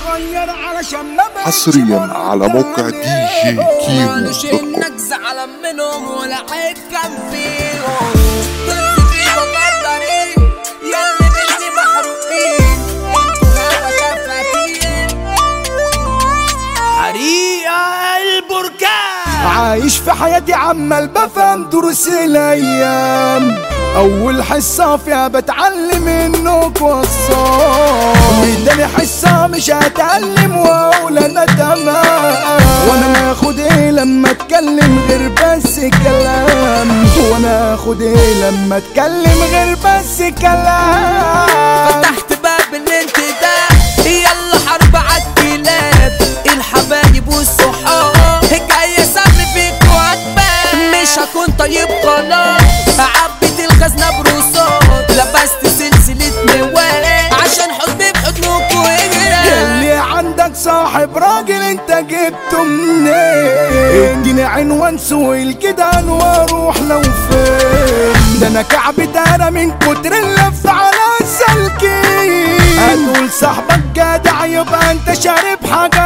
اتغير علشان ما بقتش حصريا برد على موقع دي جي كيمو مالوش دوت كوم انك زعلان منهم ولا عيب كان فيهم كنت في مقدرين ياللي بنتي محروقين انتوا هوا شفافين حريقة البركان عايش في حياتي عمال بفهم دروس الايام اول حصة فيها بتعلم انك وصام اداني حصة مش هتعلم واقول انا تمام وانا اخد ايه لما اتكلم غير بس كلام وانا اخد ايه لما اتكلم غير بس كلام فتحت باب الانتداب يلا حرب عالكلاب الحبايب والصحاب جاي اسمي فيك وعتبان مش هكون طيب خلاص عبيت الخزنة برصاص لبست سلسلة موال عشان حضني بحضنك وإجرام اللي عندك صاحب راجل انت جبته منين اديني عنوان سوق الجدعان واروح لو فين ده انا كعبي دارة من كتر اللف على السلكين هتقول صاحبك جدع يبقى انت شارب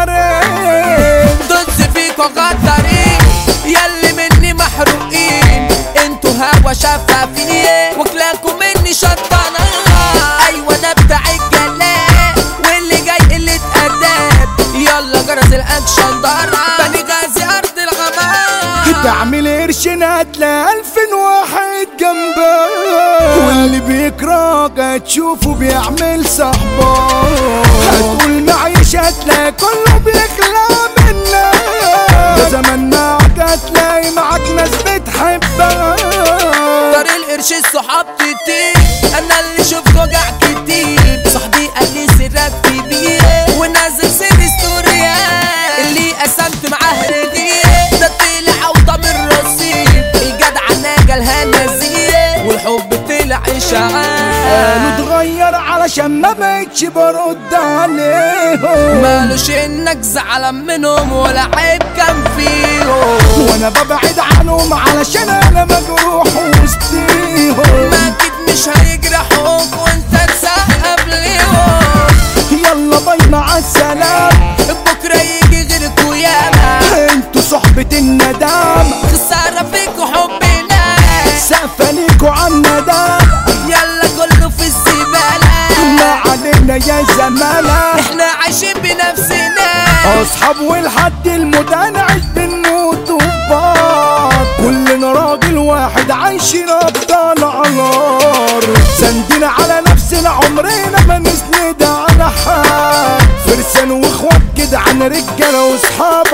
حجرين دز فيك وغدارين ياللي مني محروقين انتوا هوا شفافين وكلاكوا مني شطانة ايوه انا بتاع الجلاد واللي جاي قلة اداب يلا جرس الاكشن ضرب بني غازي ارض الغمام تعمل قرشين هتلاقي ألفين واحد جنبك واللي بيكرهك هتشوفه بيعمل صحبك هتقول معيش هتلاقي كله بيخلع منك ده زمان معاك هتلاقي معاك ناس بتحبك دار القرش الصحاب كتير انا اللي شفت وجع كتير صاحبي قال لي سرك كبير ونازل سر ستوريا اللي قسمت معاه رغيف ده طلع اوطى من رصيد الجدع ناجلها نزيه والحب طلع قالوا اشعاع اتغير علشان ما بقتش برد عليهم مالوش انك زعلان منهم ولا عيب كان فيهم وانا ببعد عنهم علشان انا مجروح وسطيهم ما اكيد مش هيجرحوك وانت تسقف ليهم يلا باي مع السلامة بكره يجي غيركوا ياما انتوا صحبة الندامة خسارة فيكوا حبنا سقفة ليكوا عالندامة يلا كله في الزبالة ما علينا يا زمالة احنا عايشين بنفسنا اصحاب والحد الموت هنعيش بنموت وبعض كلنا راجل واحد عايشين ابطال على الارض سندنا على نفسنا عمرنا ما نسند على حد فرسان واخوات كده عن رجاله واصحاب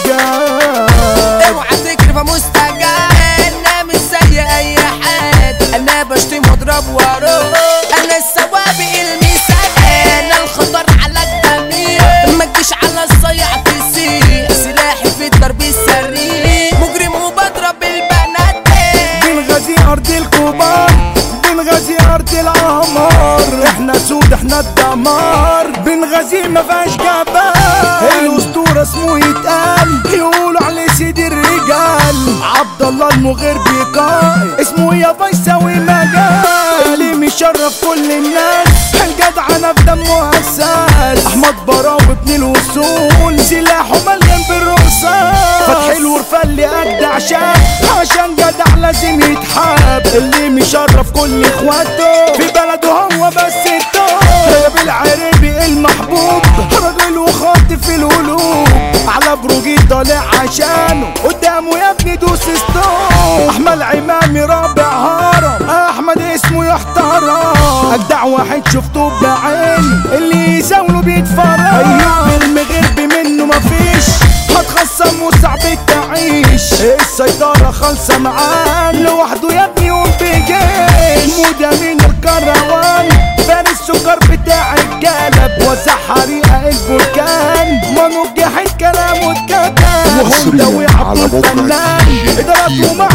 عالجاد اوعى تكرف مستجاب انا مش زي اي حد انا بشتم واضرب واروح انا السوابق المثال انا الخطر على الجميع ما تجيش على الصيع تسيح سلاحي في الضرب السريع مجرم وبضرب البنات بنغازي ارض الكبار بنغازي ارض العمار احنا سود احنا الدمار بنغازي ما فيهاش جبال الاسطوره اسمه يتقال يقولوا عليه سيد الرجال عبد الله المغير بيقال اسمه يا فيساوي مجال مشرف كل الناس الجدع انا في دمه اساس احمد براوي ابن الوصول سلاحه مليان بالرصاص فتحي الورفان اجدع شاب عشان جدع لازم يتحاب اللي مشرف كل اخواته في بلده هو بس التوب بالعربي المحبوب راجل وخاطف القلوب على بروجي طالع عشانه قدامه يا ابني دوس ستوب احمد عمامي رابع هرم احمد اسمه يحترم اجدع واحد شفته بعيني اللي يزاوله بيتفرج ايوب المغربي منه مفيش هتخصم وصعب تعيش السيطرة خالصة معاه لوحده يا ابني وبجيش مودة من الكروان فارس سكر بتاع الجلب وزع حريقة البركان ما نجحت كلامه اتكتب وهم حصرياً ده وعبد على موقع الفنان DJ ادارات وما